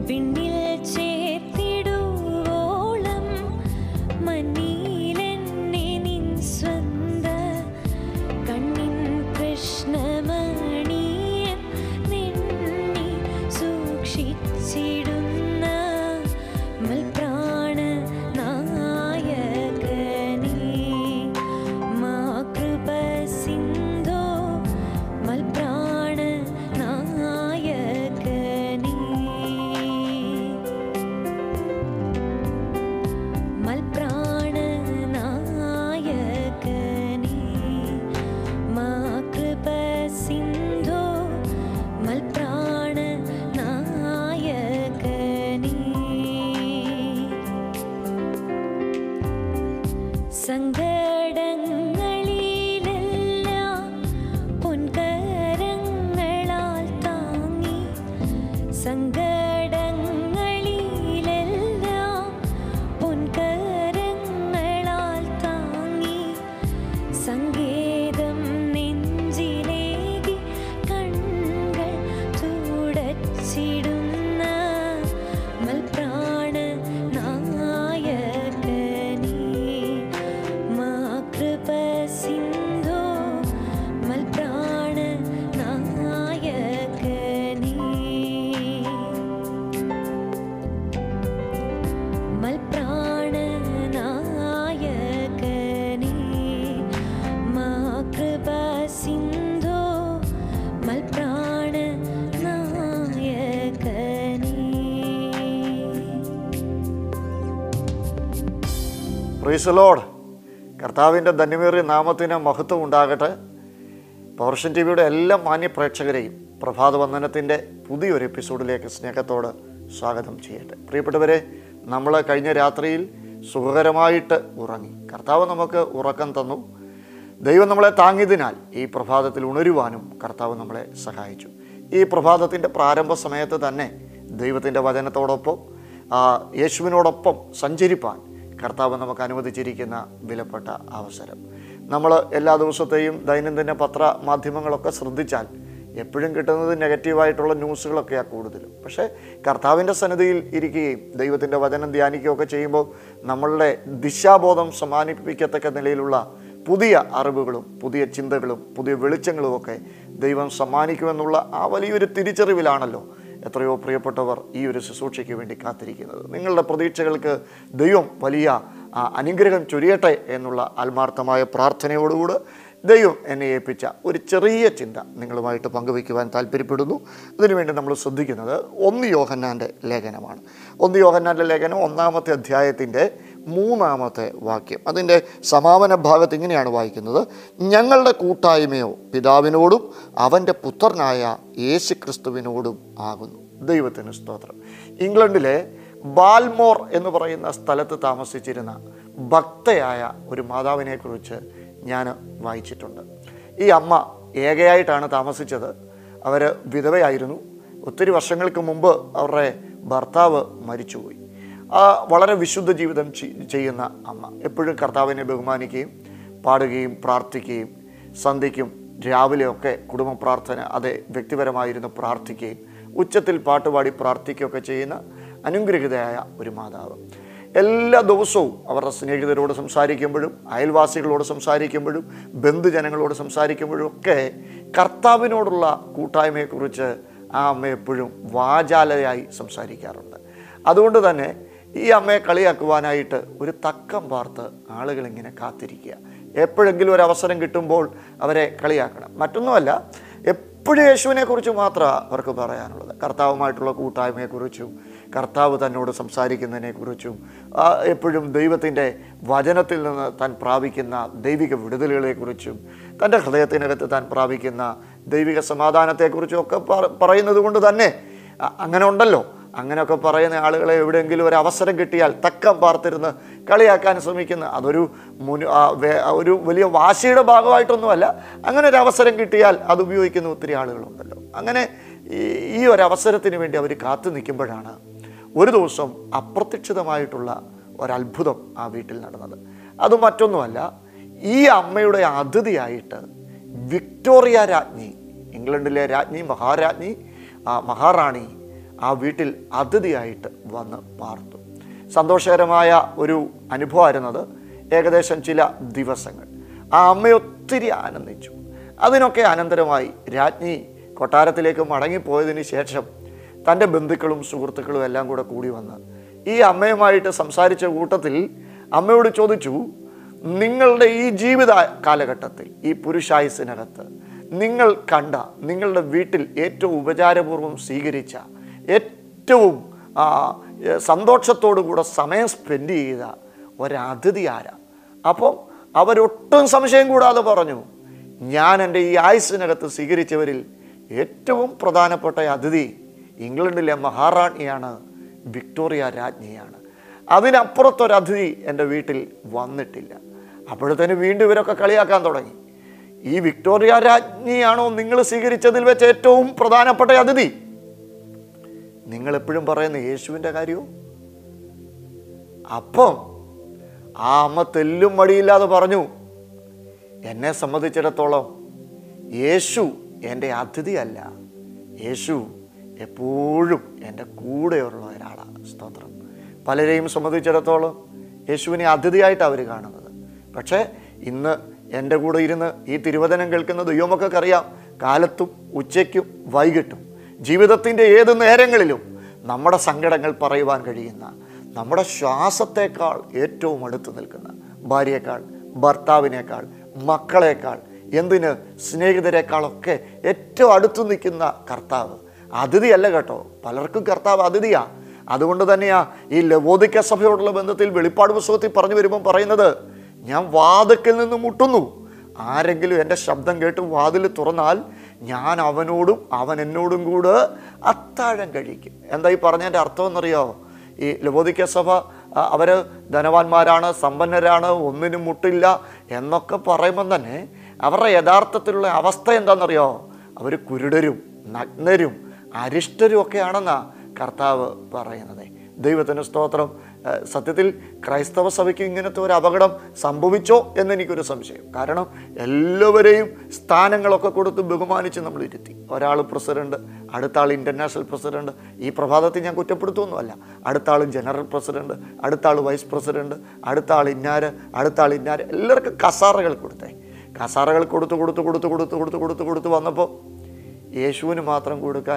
വിണ്ണിൽ ചേർത്തിടുവോളം മണ്ണിലെന്നെ നിൻ സ്വന്ത കണ്ണിൻ കൃഷ്ണമണിയൻ നിന്നെ സൂക്ഷിച്ചിടുന്ന മൽപ്രാണ നായകനേ മാ കൃപ സിന്ധോ മൽപ്രാണ നായകനേ മൽപ്രാണ നായകനേ മാ കൃപ സിന്ധോ മൽപ്രാണ നായകനേ സങ്കടങ്ങളിലെല്ലാം പൊൻകരങ്ങളാൽ താങ്ങി സങ്കടങ്ങളിലെല്ലാം പൊൻകരങ്ങളാൽ താങ്ങി സങ്കേതം നെഞ്ചിലേകി കൺകൾ തുടച്ചിടുന്ന മൽപ്രാണ നായകനേ മാ കൃപ സിന്ധോ മൽപ്രാണ നായകനേ മൽപ്രാണ നായകനേ മാ കൃപ സിന്ധോ മൽപ്രാണ നായകനേ പ്രീസലോഡ് കർത്താവിൻ്റെ ധന്യമേറിയ നാമത്തിന് മഹത്വം ഉണ്ടാകട്ടെ പവർഷൻ ടി വിയുടെ എല്ലാ മാന്യ പ്രേക്ഷകരെയും പ്രഭാത വന്ദനത്തിൻ്റെ പുതിയൊരു എപ്പിസോഡിലേക്ക് സ്നേഹത്തോട് സ്വാഗതം ചെയ്യട്ടെ പ്രിയപ്പെട്ടവരെ നമ്മൾ കഴിഞ്ഞ രാത്രിയിൽ സുഖകരമായിട്ട് ഉറങ്ങി കർത്താവ് നമുക്ക് ഉറക്കം തന്നു ദൈവം നമ്മളെ താങ്ങിയതിനാൽ ഈ പ്രഭാതത്തിൽ ഉണരുവാനും കർത്താവ് നമ്മളെ സഹായിച്ചു ഈ പ്രഭാതത്തിൻ്റെ പ്രാരംഭ സമയത്ത് തന്നെ ദൈവത്തിൻ്റെ വചനത്തോടൊപ്പം ആ, യേശുവിനോടൊപ്പം സഞ്ചരിപ്പാൻ കർത്താവ് നമുക്ക് അനുവദിച്ചിരിക്കുന്ന വിലപ്പെട്ട അവസരം നമ്മൾ എല്ലാ ദിവസത്തെയും ദൈനംദിന പത്ര മാധ്യമങ്ങളൊക്കെ ശ്രദ്ധിച്ചാൽ എപ്പോഴും കിട്ടുന്നത് നെഗറ്റീവായിട്ടുള്ള ന്യൂസുകളൊക്കെയാണ് കൂടുതലും പക്ഷേ കർത്താവിൻ്റെ സന്നിധിയിൽ ഇരിക്കുകയും ദൈവത്തിൻ്റെ വചനം ധ്യാനിക്കുകയൊക്കെ ചെയ്യുമ്പോൾ നമ്മളുടെ ദിശാബോധം സമ്മാനിപ്പിക്കത്തക്ക നിലയിലുള്ള പുതിയ അറിവുകളും പുതിയ ചിന്തകളും പുതിയ വെളിച്ചങ്ങളും ഒക്കെ ദൈവം സമ്മാനിക്കുമെന്നുള്ള ആ വലിയൊരു തിരിച്ചറിവിലാണല്ലോ എത്രയോ പ്രിയപ്പെട്ടവർ ഈ ഒരു ശുശ്രൂഷയ്ക്ക് വേണ്ടി കാത്തിരിക്കുന്നത് നിങ്ങളുടെ പ്രതീക്ഷകൾക്ക് ദൈവം വലിയ ആ, അനുഗ്രഹം ചൊരിയട്ടെ എന്നുള്ള ആത്മാർത്ഥമായ പ്രാർത്ഥനയോടുകൂടി ദൈവം എന്നെ ഏൽപ്പിച്ച ഒരു ചെറിയ ചിന്ത നിങ്ങളുമായിട്ട് പങ്കുവയ്ക്കുവാൻ താല്പര്യപ്പെടുന്നു അതിനുവേണ്ടി നമ്മൾ ശ്രദ്ധിക്കുന്നത് ഒന്ന് യോഹന്നാൻ്റെ ലേഖനമാണ് ഒന്ന് യോഹന്നാൻ്റെ ലേഖനം ഒന്നാമത്തെ അധ്യായത്തിൻ്റെ മൂന്നാമത്തെ വാക്യം അതിൻ്റെ സമാപന ഭാഗത്ത് ഇങ്ങനെയാണ് വായിക്കുന്നത് ഞങ്ങളുടെ കൂട്ടായ്മയോ പിതാവിനോടും അവൻ്റെ പുത്രനായ യേശു ക്രിസ്തുവിനോടും ആകുന്നു ദൈവത്തിന് സ്തോത്രം ഇംഗ്ലണ്ടിലെ ബാൽമോർ എന്ന് പറയുന്ന സ്ഥലത്ത് താമസിച്ചിരുന്ന ഭക്തയായ ഒരു മാതാവിനെക്കുറിച്ച് ഞാൻ വായിച്ചിട്ടുണ്ട് ഈ അമ്മ ഏകയായിട്ടാണ് താമസിച്ചത് അവർ വിധവയായിരുന്നു ഒത്തിരി വർഷങ്ങൾക്ക് മുമ്പ് അവരുടെ ഭർത്താവ് മരിച്ചുപോയി ആ വളരെ വിശുദ്ധ ജീവിതം ചെ- ചെയ്യുന്ന അമ്മ എപ്പോഴും കർത്താവിനെ ബഹുമാനിക്കുകയും പാടുകയും പ്രാർത്ഥിക്കുകയും സന്ധ്യയ്ക്കും രാവിലെയൊക്കെ കുടുംബ പ്രാർത്ഥന അതെ വ്യക്തിപരമായിരുന്നു പ്രാർത്ഥിക്കുകയും ഉച്ചത്തിൽ പാട്ടുപാടി പ്രാർത്ഥിക്കുകയൊക്കെ ചെയ്യുന്ന അനുഗ്രഹിതയായ ഒരു മാതാവ് എല്ലാ ദിവസവും അവരുടെ സ്നേഹിതരോട് സംസാരിക്കുമ്പോഴും അയൽവാസികളോട് സംസാരിക്കുമ്പോഴും ബന്ധുജനങ്ങളോട് സംസാരിക്കുമ്പോഴും ഒക്കെ കർത്താവിനോടുള്ള കൂട്ടായ്മയെക്കുറിച്ച് ആ അമ്മ എപ്പോഴും വാചാലയായി സംസാരിക്കാറുണ്ട് അതുകൊണ്ട് തന്നെ ഈ അമ്മയെ കളിയാക്കുവാനായിട്ട് ഒരു തക്കം പാർത്ത് ആളുകൾ ഇങ്ങനെ കാത്തിരിക്കുക എപ്പോഴെങ്കിലും ഒരു അവസരം കിട്ടുമ്പോൾ അവരെ കളിയാക്കണം മറ്റൊന്നുമല്ല എപ്പോഴും യേശുവിനെക്കുറിച്ച് മാത്രമാണ് അവർക്ക് പറയാനുള്ളത് കർത്താവുമായിട്ടുള്ള കൂട്ടായ്മയെക്കുറിച്ചും കർത്താവ് തന്നോട് സംസാരിക്കുന്നതിനെക്കുറിച്ചും ആ, എപ്പോഴും ദൈവത്തിൻ്റെ വചനത്തിൽ നിന്ന് താൻ പ്രാപിക്കുന്ന ദൈവിക വിടുതലുകളെക്കുറിച്ചും തൻ്റെ ഹൃദയത്തിനകത്ത് താൻ പ്രാപിക്കുന്ന ദൈവിക സമാധാനത്തെക്കുറിച്ചും ഒക്കെ പറ- പറയുന്നത് കൊണ്ട് തന്നെ അ- അങ്ങനെ ഉണ്ടല്ലോ അങ്ങനെയൊക്കെ പറയുന്ന ആളുകളെ എവിടെയെങ്കിലും ഒരു അവസരം കിട്ടിയാൽ തക്കം പാർത്തിരുന്ന് കളിയാക്കാൻ ശ്രമിക്കുന്ന അതൊരു മുൻ ആ, വേ- ആ, ഒരു വലിയ വാശിയുടെ ഭാഗമായിട്ടൊന്നുമല്ല അങ്ങനെ ഒരു അവസരം കിട്ടിയാൽ അത് ഉപയോഗിക്കുന്ന ഒത്തിരി ആളുകളുണ്ടല്ലോ അങ്ങനെ ഈ ഈ ഒരു അവസരത്തിന് വേണ്ടി അവർ കാത്തു നിൽക്കുമ്പോഴാണ് ഒരു ദിവസം അപ്രത്യക്ഷിതമായിട്ടുള്ള ഒരത്ഭുതം ആ വീട്ടിൽ നടന്നത് അത് മറ്റൊന്നുമല്ല ഈ അമ്മയുടെ അതിഥിയായിട്ട് വിക്ടോറിയ രാജ്ഞി ഇംഗ്ലണ്ടിലെ രാജ്ഞി മഹാരാജ്ഞി ആ, മഹാറാണി ആ വീട്ടിൽ അതിഥിയായിട്ട് വന്ന് പാർത്തു സന്തോഷകരമായ ഒരു അനുഭവമായിരുന്നത് ഏകദേശം ചില ദിവസങ്ങൾ ആ അമ്മ ഒത്തിരി ആനന്ദിച്ചു അതിനൊക്കെ അനന്തരമായി രാജ്ഞി കൊട്ടാരത്തിലേക്ക് മടങ്ങിപ്പോയതിന് ശേഷം തൻ്റെ ബന്ധുക്കളും സുഹൃത്തുക്കളും എല്ലാം കൂടെ കൂടി വന്ന് ഈ അമ്മയുമായിട്ട് സംസാരിച്ച കൂട്ടത്തിൽ അമ്മയോട് ചോദിച്ചു നിങ്ങളുടെ ഈ ജീവിത കാലഘട്ടത്തിൽ ഈ പുരുഷായുസിനകത്ത് നിങ്ങൾ കണ്ട നിങ്ങളുടെ വീട്ടിൽ ഏറ്റവും ഉപചാരപൂർവ്വം സ്വീകരിച്ച ഏറ്റവും ആ, ഏ, സന്തോഷത്തോടു കൂടെ സമയം സ്പെൻഡ് ചെയ്ത ഒരതിഥി ആരാ അപ്പം അവരൊട്ടും സംശയം കൂടാതെ പറഞ്ഞു ഞാൻ എൻ്റെ ഈ ആയുസ്സിനകത്ത് സ്വീകരിച്ചവരിൽ ഏറ്റവും പ്രധാനപ്പെട്ട അതിഥി ഇംഗ്ലണ്ടിലെ മഹാറാണിയാണ് വിക്ടോറിയ രാജ്ഞിയാണ് അതിനപ്പുറത്തൊരു അതിഥി എൻ്റെ വീട്ടിൽ വന്നിട്ടില്ല അപ്പോഴത്തേന് വീണ്ടും ഇവരൊക്കെ കളിയാക്കാൻ തുടങ്ങി ഈ വിക്ടോറിയ രാജ്ഞിയാണോ നിങ്ങൾ സ്വീകരിച്ചതിൽ വെച്ച് ഏറ്റവും പ്രധാനപ്പെട്ട അതിഥി നിങ്ങൾ എപ്പോഴും പറയുന്ന യേശുവിൻ്റെ കാര്യവും അപ്പം ആ അമ്മ തെല്ലും മടിയില്ലാതെ പറഞ്ഞു എന്നെ സംബന്ധിച്ചിടത്തോളം യേശു എൻ്റെ അതിഥിയല്ല യേശു എപ്പോഴും എൻ്റെ കൂടെയുള്ള ഒരാളാണ് സ്തോത്രം പലരെയും സംബന്ധിച്ചിടത്തോളം യേശുവിനെ അതിഥിയായിട്ട് അവർ കാണുന്നത് പക്ഷേ ഇന്ന് എൻ്റെ കൂടെ ഇരുന്ന് ഈ തിരുവചനം കേൾക്കുന്ന ദൈവമൊക്കെ അറിയാം കാലത്തും ഉച്ചയ്ക്കും വൈകിട്ടും ജീവിതത്തിൻ്റെ ഏത് നേരങ്ങളിലും നമ്മുടെ സങ്കടങ്ങൾ പറയുവാൻ കഴിയുന്ന നമ്മുടെ ശ്വാസത്തേക്കാൾ ഏറ്റവും അടുത്ത് നിൽക്കുന്ന ഭാര്യയേക്കാൾ ഭർത്താവിനേക്കാൾ മക്കളേക്കാൾ എന്തിന് സ്നേഹിതരെക്കാളൊക്കെ ഏറ്റവും അടുത്ത് നിൽക്കുന്ന കർത്താവ് അതിഥിയല്ല കേട്ടോ പലർക്കും കർത്താവ് അതിഥിയാ അതുകൊണ്ട് തന്നെയാ ഈ ലവോദിക്ക സഭയോടുള്ള ബന്ധത്തിൽ വെളിപ്പാട് പുസ്തകത്തിൽ പറഞ്ഞു വരുമ്പം പറയുന്നത് ഞാൻ വാതിക്കൽ നിന്ന് മുട്ടുന്നു ആരെങ്കിലും എൻ്റെ ശബ്ദം കേട്ട് വാതിൽ തുറന്നാൽ ഞാൻ അവനോടും അവൻ എന്നോടും കൂടെ അത്താഴം കഴിക്കും എന്താ ഈ പറഞ്ഞതിൻ്റെ അർത്ഥം എന്നറിയോ ഈ ലബോദിക്ക സഭ അവർ ധനവാന്മാരാണ് സമ്പന്നരാണ് ഒന്നിനും മുട്ടില്ല എന്നൊക്കെ പറയുമ്പം തന്നെ അവരുടെ യഥാർത്ഥത്തിലുള്ള അവസ്ഥ എന്താണെന്നറിയോ അവർ കുരുടരും നഗ്നരും അരിഷ്ടരും ഒക്കെയാണെന്നാ കർത്താവ് പറയുന്നത് ദൈവത്തിന് സ്തോത്രം ഏഹ് സത്യത്തിൽ ക്രൈസ്തവ സഭയ്ക്ക് ഇങ്ങനത്തെ ഒരു അപകടം സംഭവിച്ചോ എന്നെനിക്കൊരു സംശയം കാരണം എല്ലാവരെയും സ്ഥാനങ്ങളൊക്കെ കൊടുത്ത് ബഹുമാനിച്ച് നമ്മൾ ഇരുത്തി ഒരാൾ പ്രസിഡന്റ് അടുത്ത ആൾ ഇൻ്റർനാഷണൽ പ്രസിഡന്റ് ഈ പ്രഭാതത്തിൽ ഞാൻ കുറ്റപ്പെടുത്തുമൊന്നുമല്ല അടുത്ത ആൾ ജനറൽ പ്രസിഡന്റ് അടുത്ത ആൾ വൈസ് പ്രസിഡന്റ് അടുത്ത ആൾ ഇന്നാര് അടുത്ത ആൾ ഇന്നാര് എല്ലാവർക്കും കസാറകൾ കൊടുത്തേ കസാറകൾ കൊടുത്ത് കൊടുത്ത് കൊടുത്ത് കൊടുത്ത് കൊടുത്ത് കൊടുത്ത് കൊടുത്ത് വന്നപ്പോൾ യേശുവിന് മാത്രം കൊടുക്കാൻ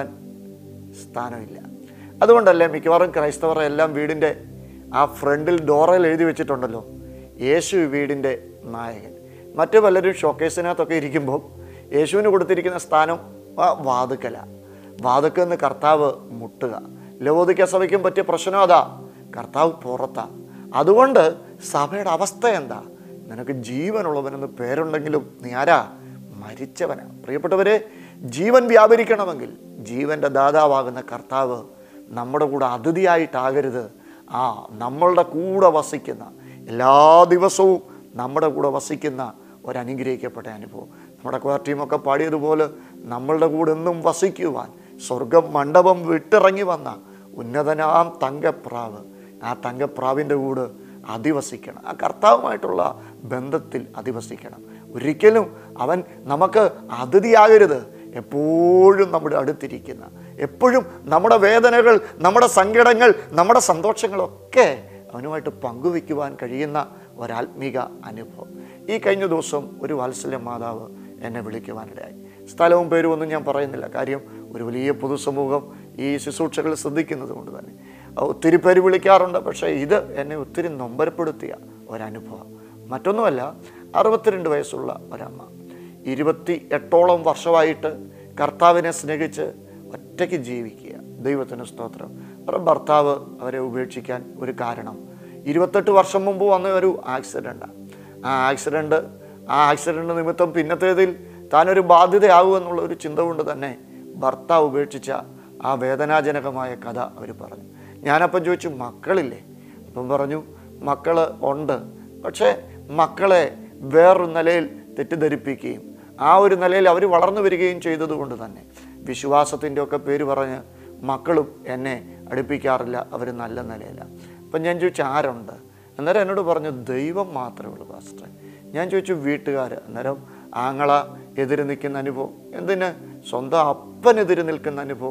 സ്ഥാനമില്ല അതുകൊണ്ടല്ലേ മിക്കവാറും ക്രൈസ്തവർ എല്ലാം വീടിൻ്റെ ആ ഫ്രണ്ടിൽ ഡോറയിൽ എഴുതി വെച്ചിട്ടുണ്ടല്ലോ യേശു ഈ വീടിൻ്റെ നായകൻ മറ്റു പലരും ഷോക്കേസിനകത്തൊക്കെ ഇരിക്കുമ്പോൾ യേശുവിന് കൊടുത്തിരിക്കുന്ന സ്ഥാനം ആ വാതുക്കല വാതുക്കൽ നിന്ന് കർത്താവ് മുട്ടുക ലവോദിക്ക സഭയ്ക്കും പറ്റിയ പ്രശ്നം അതാ കർത്താവ് പുറത്താ അതുകൊണ്ട് സഭയുടെ അവസ്ഥ എന്താ നിനക്ക് ജീവനുള്ളവനെന്ന് പേരുണ്ടെങ്കിലും നീ ആരാ മരിച്ചവനാ പ്രിയപ്പെട്ടവരെ ജീവൻ വ്യാപരിക്കണമെങ്കിൽ ജീവൻ്റെ ദാതാവാകുന്ന കർത്താവ് നമ്മുടെ കൂടെ അതിഥിയായിട്ടാകരുത് ആ നമ്മളുടെ കൂടെ വസിക്കുന്ന എല്ലാ ദിവസവും നമ്മുടെ കൂടെ വസിക്കുന്ന ഒരനുഗ്രഹിക്കപ്പെട്ട അനുഭവം നമ്മുടെ ക്വാർ ടീമൊക്കെ പാടിയതുപോലെ നമ്മളുടെ കൂടെ എന്നും വസിക്കുവാൻ സ്വർഗം മണ്ഡപം വിട്ടിറങ്ങി വന്ന ഉന്നതനാം തങ്കപ്രാവ് ആ തങ്കപ്രാവിൻ്റെ കൂടെ അധിവസിക്കണം ആ കർത്താവുമായിട്ടുള്ള ബന്ധത്തിൽ അധിവസിക്കണം ഒരിക്കലും അവൻ നമുക്ക് അതിഥിയാകരുത് എപ്പോഴും നമ്മുടെ അടുത്തിരിക്കുന്ന എപ്പോഴും നമ്മുടെ വേദനകൾ നമ്മുടെ സങ്കടങ്ങൾ നമ്മുടെ സന്തോഷങ്ങളൊക്കെ അവനുമായിട്ട് പങ്കുവയ്ക്കുവാൻ കഴിയുന്ന ഒരാത്മീക അനുഭവം ഈ കഴിഞ്ഞ ദിവസം ഒരു വാത്സല്യ മാതാവ് എന്നെ വിളിക്കുവാനിടയായി സ്ഥലവും പേരും ഒന്നും ഞാൻ പറയുന്നില്ല കാര്യം ഒരു വലിയ പൊതുസമൂഹം ഈ ശുശ്രൂഷകൾ ശ്രദ്ധിക്കുന്നത് കൊണ്ട് തന്നെ ഒത്തിരി പേര് വിളിക്കാറുണ്ട് പക്ഷേ ഇത് എന്നെ ഒത്തിരി നൊമ്പരപ്പെടുത്തിയ ഒരനുഭവം മറ്റൊന്നുമല്ല അറുപത്തിരണ്ട് വയസ്സുള്ള ഒരമ്മ ഇരുപത്തി എട്ടോളം വർഷമായിട്ട് കർത്താവിനെ സ്നേഹിച്ച് ഒറ്റയ്ക്ക് ജീവിക്കുക ദൈവത്തിന് സ്തോത്രം അവരുടെ ഭർത്താവ് അവരെ ഉപേക്ഷിക്കാൻ ഒരു കാരണം ഇരുപത്തെട്ട് വർഷം മുമ്പ് വന്ന ഒരു ആക്സിഡൻ്റാണ് ആ ആക്സിഡൻറ്റ് ആ ആക്സിഡൻറ്റ് നിമിത്തം പിന്നത്തേതിൽ താനൊരു ബാധ്യതയാകുമെന്നുള്ള ഒരു ചിന്ത കൊണ്ട് തന്നെ ഭർത്താവ് ഉപേക്ഷിച്ച ആ വേദനാജനകമായ കഥ അവർ പറഞ്ഞു ഞാനപ്പം ചോദിച്ചു മക്കളില്ലേ അപ്പം പറഞ്ഞു മക്കൾ ഉണ്ട് പക്ഷേ മക്കളെ വേറൊരു നിലയിൽ തെറ്റിദ്ധരിപ്പിക്കുകയും ആ ഒരു നിലയിൽ അവർ വളർന്നു വരികയും ചെയ്തതുകൊണ്ട് തന്നെ വിശ്വാസത്തിൻ്റെ ഒക്കെ പേര് പറഞ്ഞ് മക്കളും എന്നെ അടുപ്പിക്കാറില്ല അവർ നല്ല നിലയില്ല അപ്പം ഞാൻ ചോദിച്ചു ആരുണ്ട് അന്നേരം എന്നോട് പറഞ്ഞു ദൈവം മാത്രമേ ഉള്ളൂ പാസ്റ്റർ ഞാൻ ചോദിച്ചു വീട്ടുകാർ അന്നേരം ആങ്ങള എതിര് നിൽക്കുന്ന അനുഭവം എന്തിന് സ്വന്തം അപ്പനെതിരെ നിൽക്കുന്ന അനുഭവം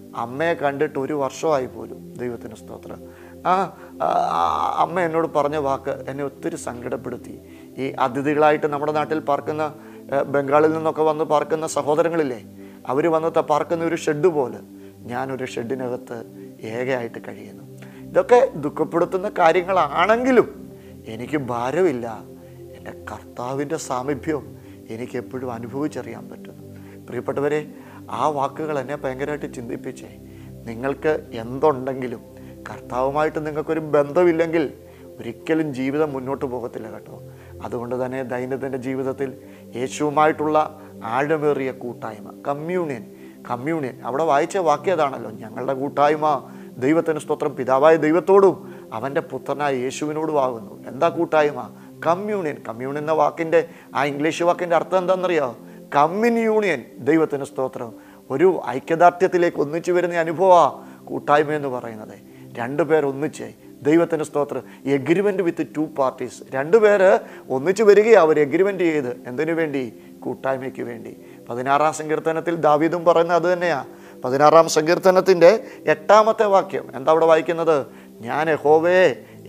അമ്മയെ കണ്ടിട്ട് ഒരു വർഷമായി പോലും ദൈവത്തിന് സ്തോത്രം ആ ആ, ആ, അമ്മ എന്നോട് പറഞ്ഞ വാക്ക് എന്നെ ഒത്തിരി സങ്കടപ്പെടുത്തി ഈ അതിഥികളായിട്ട് നമ്മുടെ നാട്ടിൽ പാർക്കുന്ന ഏ, ബംഗാളിൽ നിന്നൊക്കെ വന്ന് പാർക്കുന്ന സഹോദരങ്ങളില്ലേ അവർ വന്ന് ത- പാർക്കുന്ന ഒരു ഷെഡ് പോലെ ഞാനൊരു ഷെഡിനകത്ത് ഏകയായിട്ട് കഴിയുന്നു ഇതൊക്കെ ദുഃഖപ്പെടുത്തുന്ന കാര്യങ്ങളാണെങ്കിലും എനിക്ക് ഭാരമില്ല എൻ്റെ കർത്താവിൻ്റെ സാമീപ്യം എനിക്ക് എപ്പോഴും അനുഭവിച്ചറിയാൻ പറ്റുന്നു പ്രിയപ്പെട്ടവരെ ആ വാക്കുകൾ എന്നെ ഭയങ്കരമായിട്ട് ചിന്തിപ്പിച്ചേ നിങ്ങൾക്ക് എന്തുണ്ടെങ്കിലും കർത്താവുമായിട്ട് നിങ്ങൾക്കൊരു ബന്ധമില്ലെങ്കിൽ ഒരിക്കലും ജീവിതം മുന്നോട്ട് പോകത്തില്ല കേട്ടോ അതുകൊണ്ട് തന്നെ ദൈനംദിന ജീവിതത്തിൽ യേശുവുമായിട്ടുള്ള ആഴമേറിയ കൂട്ടായ്മ കമ്മ്യൂണിയൻ കമ്മ്യൂണിയൻ അവിടെ വായിച്ച വാക്യതാണല്ലോ ഞങ്ങളുടെ കൂട്ടായ്മ ദൈവത്തിന് സ്തോത്രം പിതാവായ ദൈവത്തോടും അവൻ്റെ പുത്രനായ യേശുവിനോടും ആകുന്നു എന്താ കൂട്ടായ്മ കമ്മ്യൂണിയൻ കമ്മ്യൂണിയൻ എന്ന വാക്കിൻ്റെ ആ ഇംഗ്ലീഷ് വാക്കിൻ്റെ അർത്ഥം എന്താണെന്നറിയോ കമ്മിൻ യൂണിയൻ ദൈവത്തിന് സ്തോത്രം ഒരു ഐക്യദാർഢ്യത്തിലേക്ക് ഒന്നിച്ചു വരുന്ന അനുഭവമാണ് കൂട്ടായ്മ എന്ന് പറയുന്നത് രണ്ടു പേർ ഒന്നിച്ച് ദൈവത്തിന് സ്തോത്രം എഗ്രിമെൻ്റ് വിത്ത് ടു പാർട്ടീസ് രണ്ടുപേര് ഒന്നിച്ചു വരികയാണ് അവർ എഗ്രിമെൻ്റ് ചെയ്ത് എന്തിനു വേണ്ടി കൂട്ടായ്മയ്ക്ക് വേണ്ടി പതിനാറാം സങ്കീർത്തനത്തിൽ ദാവീദും പറയുന്നത് അത് തന്നെയാണ് പതിനാറാം സങ്കീർത്തനത്തിൻ്റെ എട്ടാമത്തെ വാക്യം എന്താ അവിടെ വായിക്കുന്നത് ഞാൻ യഹോവയെ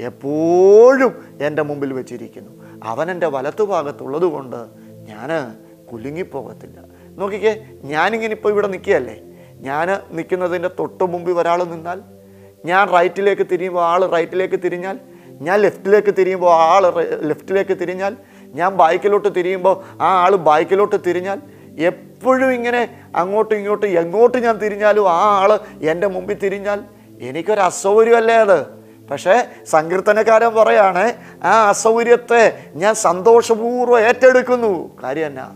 എപ്പോഴും എൻ്റെ മുമ്പിൽ വെച്ചിരിക്കുന്നു അവൻ എൻ്റെ വലത്തുഭാഗത്തുള്ളത് കൊണ്ട് ഞാൻ കുലുങ്ങിപ്പോകത്തില്ല നോക്കിക്കേ ഞാനിങ്ങനെ ഇപ്പോൾ ഇവിടെ നിൽക്കുകയല്ലേ ഞാൻ നിൽക്കുന്നതിൻ്റെ തൊട്ട് മുമ്പിൽ ഒരാൾ നിന്നാൽ ഞാൻ റൈറ്റിലേക്ക് തിരിയുമ്പോൾ ആൾ റൈറ്റിലേക്ക് തിരിഞ്ഞാൽ ഞാൻ ലെഫ്റ്റിലേക്ക് തിരിയുമ്പോൾ ആൾ ലെഫ്റ്റിലേക്ക് തിരിഞ്ഞാൽ ഞാൻ ബൈക്കിലോട്ട് തിരിയുമ്പോൾ ആ ആൾ ബൈക്കിലോട്ട് തിരിഞ്ഞാൽ എപ്പോഴും ഇങ്ങനെ അങ്ങോട്ടും ഇങ്ങോട്ടും എങ്ങോട്ട് ഞാൻ തിരിഞ്ഞാലും ആ ആൾ എൻ്റെ മുമ്പിൽ തിരിഞ്ഞാൽ എനിക്കൊരു അസൗകര്യമല്ലേ അത് പക്ഷേ സങ്കീർത്തനക്കാരൻ പറയാണ് ആ അസൗകര്യത്തെ ഞാൻ സന്തോഷപൂർവ്വം ഏറ്റെടുക്കുന്നു കാര്യം എന്നാ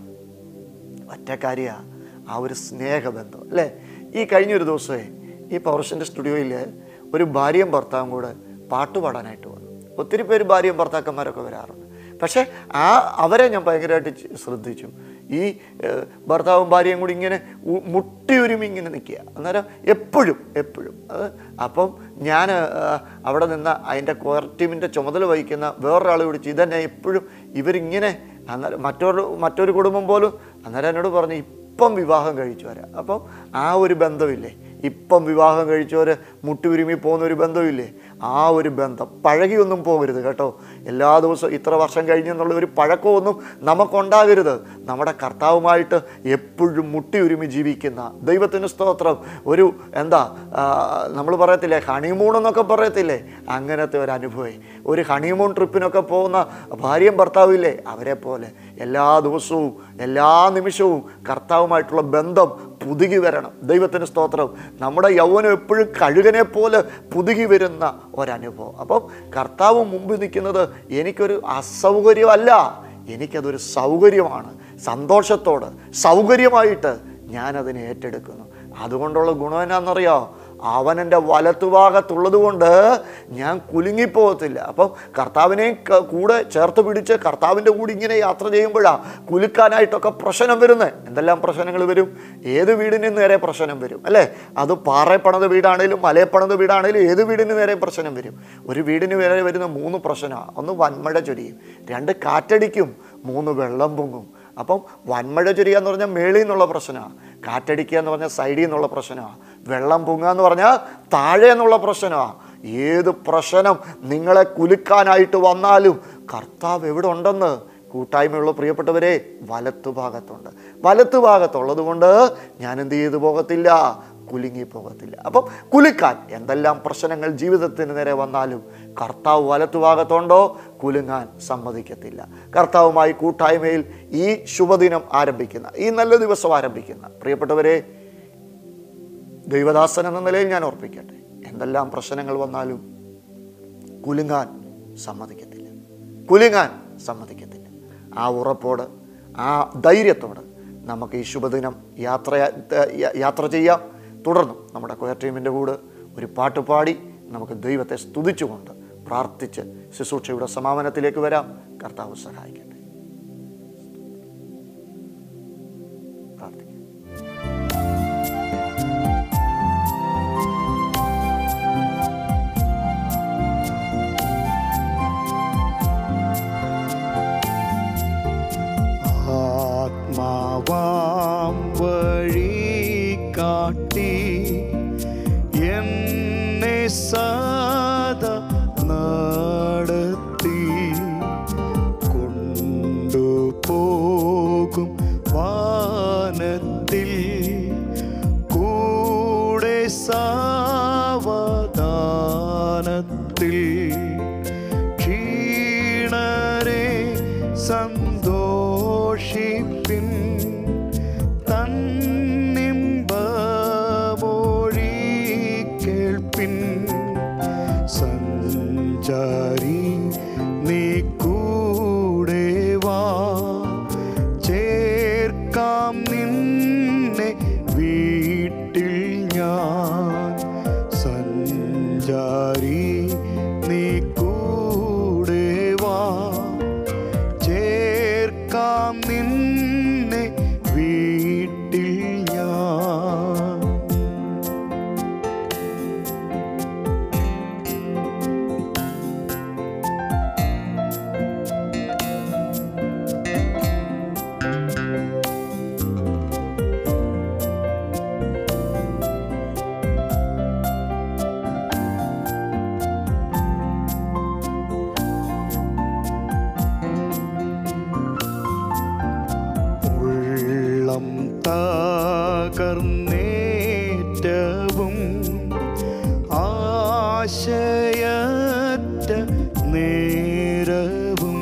ഒറ്റ കാര്യ ആ ഒരു സ്നേഹബന്ധം അല്ലേ ഈ കഴിഞ്ഞൊരു ദിവസമേ ഈ പവർഷൻ്റെ സ്റ്റുഡിയോയിൽ ഒരു ഭാര്യയും ഭർത്താവും കൂടെ പാട്ട് പാടാനായിട്ട് വന്നു ഒത്തിരി പേര് ഭാര്യയും ഭർത്താക്കന്മാരൊക്കെ വരാറുണ്ട് പക്ഷേ ആ അവരെ ഞാൻ ഭയങ്കരമായിട്ട് ചി- ശ്രദ്ധിച്ചു ഈ ഏഹ്, ഭർത്താവും ഭാര്യയും കൂടി ഇങ്ങനെ ഉ- മുട്ടിയുരുമി ഇങ്ങനെ നിൽക്കുക അന്നേരം എപ്പോഴും എപ്പോഴും അത് അപ്പം ഞാൻ ഏഹ്, അവിടെ നിന്ന് അതിൻ്റെ കോർ ടീമിൻ്റെ ചുമതല വഹിക്കുന്ന വേറൊരാൾ വിളിച്ച് ഇതന്നെ എപ്പോഴും ഇവരിങ്ങനെ അന്നേരം മറ്റൊരു മറ്റൊരു കുടുംബം പോലും അന്നേരം എന്നോട് പറഞ്ഞു ഇപ്പം വിവാഹം കഴിച്ചു വരാം അപ്പം ആ ഒരു ബന്ധമില്ലേ ഇപ്പം വിവാഹം കഴിച്ചവർ മുട്ടുരുമി പോകുന്ന ഒരു ബന്ധമില്ലേ ആ ഒരു ബന്ധം പഴകിയൊന്നും പോകരുത് കേട്ടോ എല്ലാ ദിവസവും ഇത്ര വർഷം കഴിഞ്ഞെന്നുള്ള ഒരു പഴക്കമൊന്നും നമുക്കുണ്ടാകരുത് നമ്മുടെ കർത്താവുമായിട്ട് എപ്പോഴും മുട്ടിയുരുമി ജീവിക്കുന്ന ദൈവത്തിന് സ്തോത്രം ഒരു എന്താ നമ്മൾ പറയത്തില്ലേ ഹണിമൂൺ എന്നൊക്കെ പറയത്തില്ലേ അങ്ങനത്തെ ഒരു അനുഭവം ഒരു ഹണിമൂൺ ട്രിപ്പിനൊക്കെ പോകുന്ന ഭാര്യയും ഭർത്താവും ഇല്ലേ അവരെ പോലെ എല്ലാ ദിവസവും എല്ലാ നിമിഷവും കർത്താവുമായിട്ടുള്ള ബന്ധം പുതുകി വരണം ദൈവത്തിന് സ്തോത്രം നമ്മുടെ യൗവനം എപ്പോഴും കഴുകനെ പോലെ പുതുകി വരുന്ന ഒരനുഭവം അപ്പം കർത്താവ് മുമ്പിൽ നിൽക്കുന്നത് എനിക്കൊരു അസൗകര്യമല്ല എനിക്കതൊരു സൗകര്യമാണ് സന്തോഷത്തോട് സൗകര്യമായിട്ട് ഞാനതിനെ ഏറ്റെടുക്കുന്നു അതുകൊണ്ടുള്ള ഗുണം എന്നാണെന്നറിയോ അവൻ എൻ്റെ വലത്തുഭാഗത്തുള്ളത് കൊണ്ട് ഞാൻ കുലുങ്ങിപ്പോകത്തില്ല അപ്പം കർത്താവിനെയും ക- കൂടെ ചേർത്ത് പിടിച്ച് കർത്താവിൻ്റെ കൂടെ ഇങ്ങനെ യാത്ര ചെയ്യുമ്പോഴാണ് കുലുക്കാനായിട്ടൊക്കെ പ്രശ്നം വരുന്നത് എന്തെല്ലാം പ്രശ്നങ്ങൾ വരും ഏത് വീടിന് നേരെ പ്രശ്നം വരും അല്ലേ അത് പാറ പണത് വീടാണേലും മലയെ പണത് വീടാണേലും ഏത് വീടിന് നേരെ പ്രശ്നം വരും ഒരു വീടിന് നേരെ വരുന്ന മൂന്ന് പ്രശ്നമാണ് ഒന്ന് വന്മഴ ചൊരിയും രണ്ട് കാറ്റടിക്കും മൂന്ന് വെള്ളം പൊങ്ങും അപ്പം വന്മഴ ചൊരിയുക എന്ന് പറഞ്ഞാൽ മേളിൽ നിന്നുള്ള പ്രശ്നമാണ് കാറ്റടിക്കുക എന്ന് പറഞ്ഞാൽ സൈഡിൽ നിന്നുള്ള പ്രശ്നമാണ് വെള്ളം പൊങ്ങുക എന്ന് പറഞ്ഞാൽ താഴെ നിന്നുള്ള പ്രശ്നമാണ് ഏത് പ്രശ്നം നിങ്ങളെ കുലുക്കാനായിട്ട് വന്നാലും കർത്താവ് എവിടെ ഉണ്ടെന്ന് കൂട്ടായ്മയുള്ള പ്രിയപ്പെട്ടവരെ വലത്തു ഭാഗത്തുണ്ട് വലത്തു ഭാഗത്തുള്ളത് കൊണ്ട് ഞാൻ എന്ത് ചെയ്തു പോകത്തില്ല കുലുങ്ങി പോകത്തില്ല അപ്പം കുലുക്കാൻ എന്തെല്ലാം പ്രശ്നങ്ങൾ ജീവിതത്തിന് നേരെ വന്നാലും കർത്താവ് വലത്തുഭാഗത്തുണ്ടോ കുലുങ്ങാൻ സമ്മതിക്കത്തില്ല കർത്താവുമായി കൂട്ടായ്മയിൽ ഈ ശുഭദിനം ആരംഭിക്കുന്ന ഈ നല്ല ദിവസം ആരംഭിക്കുന്ന പ്രിയപ്പെട്ടവരെ ദൈവദാസൻ എന്ന നിലയിൽ ഞാൻ ഓർപ്പിക്കട്ടെ എന്തെല്ലാം പ്രശ്നങ്ങൾ വന്നാലും കുലുങ്ങാൻ സമ്മതിക്കത്തില്ല കുലുങ്ങാൻ സമ്മതിക്കത്തില്ല ആ ഉറപ്പോട് ആ ധൈര്യത്തോട് നമുക്ക് ഈ ശുഭദിനം യാത്ര യാത്ര ചെയ്യാം തുടർന്നും നമ്മുടെ കൊയർ ടീമിൻ്റെ കൂടെ ഒരു പാട്ട് പാടി നമുക്ക് ദൈവത്തെ സ്തുതിച്ചുകൊണ്ട് പ്രാർത്ഥിച്ച് ശുശ്രൂഷയുടെ സമാപനത്തിലേക്ക് വരാം കർത്താവ് സഹായിക്കട്ടെ പ്രാർത്ഥിക്കാം ആത്മാവാം വഴി കാട്ടി സഞ്ചാരി നീ കൂടെ വാ ചേർക്കാം നിന്നെ വീട്ടിൽ ഞാൻ സഞ്ചാരി നീ കൂടെ വാ ചേർക്കാം നിന്നെ വീട്ടിൽ ഞാൻ ഉള്ളം തകർന്നേറ്റവും ആശയറ്റ നേരവും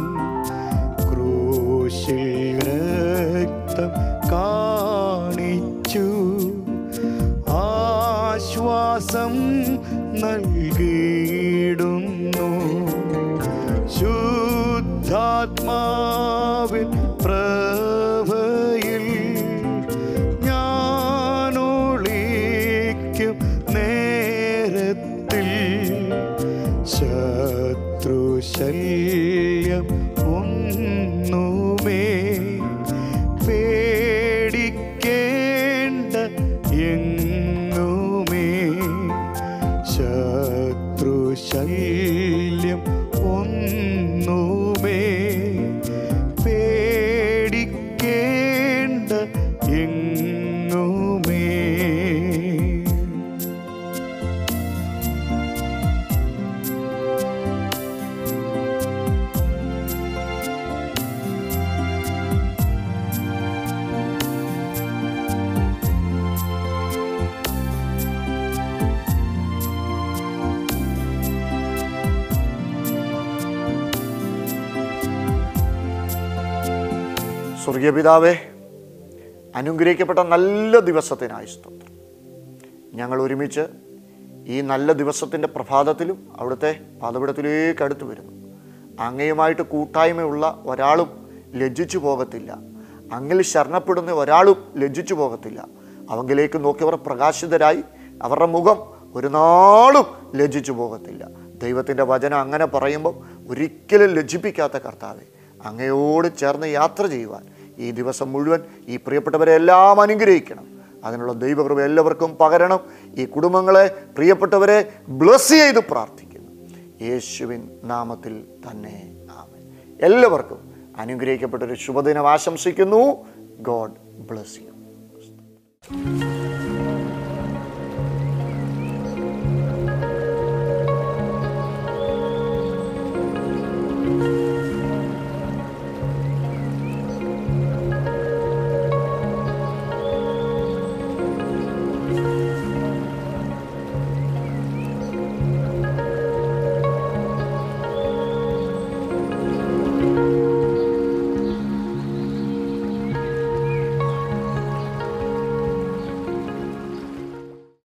ക്രൂശിൽ രക്തം കാണിച്ചു ആശ്വാസം നൽകിയിടുന്നു ശുദ്ധാത്മാവിൻ പ്രഭയിൽ ഞാനൊളിക്കും നേരത്തിൽ ശത്രുശല്യം ഒന്നുമേ പേടിക്കേണ്ട എങ്ങുമേ ശത്രുശല്യം ഒന്നുമേ പേടിക്കേണ്ട എങ്ങുമേ സ്വർഗീയ പിതാവേ അനുഗ്രഹിക്കപ്പെട്ട നല്ല ദിവസത്തിനായി സ്തോത്രം ഞങ്ങൾ ഒരുമിച്ച് ഈ നല്ല ദിവസത്തിൻ്റെ പ്രഭാതത്തിലും അവിടുത്തെ പാതപിടത്തിലേക്ക് അടുത്ത് വരുന്നു അങ്ങയുമായിട്ട് കൂട്ടായ്മയുള്ള ഒരാളും ലജ്ജിച്ചു പോകത്തില്ല അങ്ങിൽ ശരണപ്പെടുന്ന ഒരാളും ലജ്ജിച്ചു പോകത്തില്ല അവങ്കിലേക്ക് നോക്കിയവർ പ്രകാശിതരായി അവരുടെ മുഖം ഒരു നാളും ലജ്ജിച്ചു പോകത്തില്ല ദൈവത്തിൻ്റെ വചനം അങ്ങനെ പറയുമ്പോൾ ഒരിക്കലും ലജ്ജിപ്പിക്കാത്ത കർത്താവെ അങ്ങയോട് ചേർന്ന് യാത്ര ചെയ്യുവാൻ ഈ ദിവസം മുഴുവൻ ഈ പ്രിയപ്പെട്ടവരെ എല്ലാം അനുഗ്രഹിക്കണം അതിനുള്ള ദൈവകൃപ എല്ലാവർക്കും പകരണം ഈ കുടുംബങ്ങളെ പ്രിയപ്പെട്ടവരെ ബ്ലസ് ചെയ്ത് പ്രാർത്ഥിക്കുന്നു യേശുവിൻ നാമത്തിൽ തന്നെ ആമേൻ എല്ലാവർക്കും അനുഗ്രഹിക്കപ്പെട്ടൊരു ശുഭദിനം ആശംസിക്കുന്നു ഗോഡ് ബ്ലസ് യു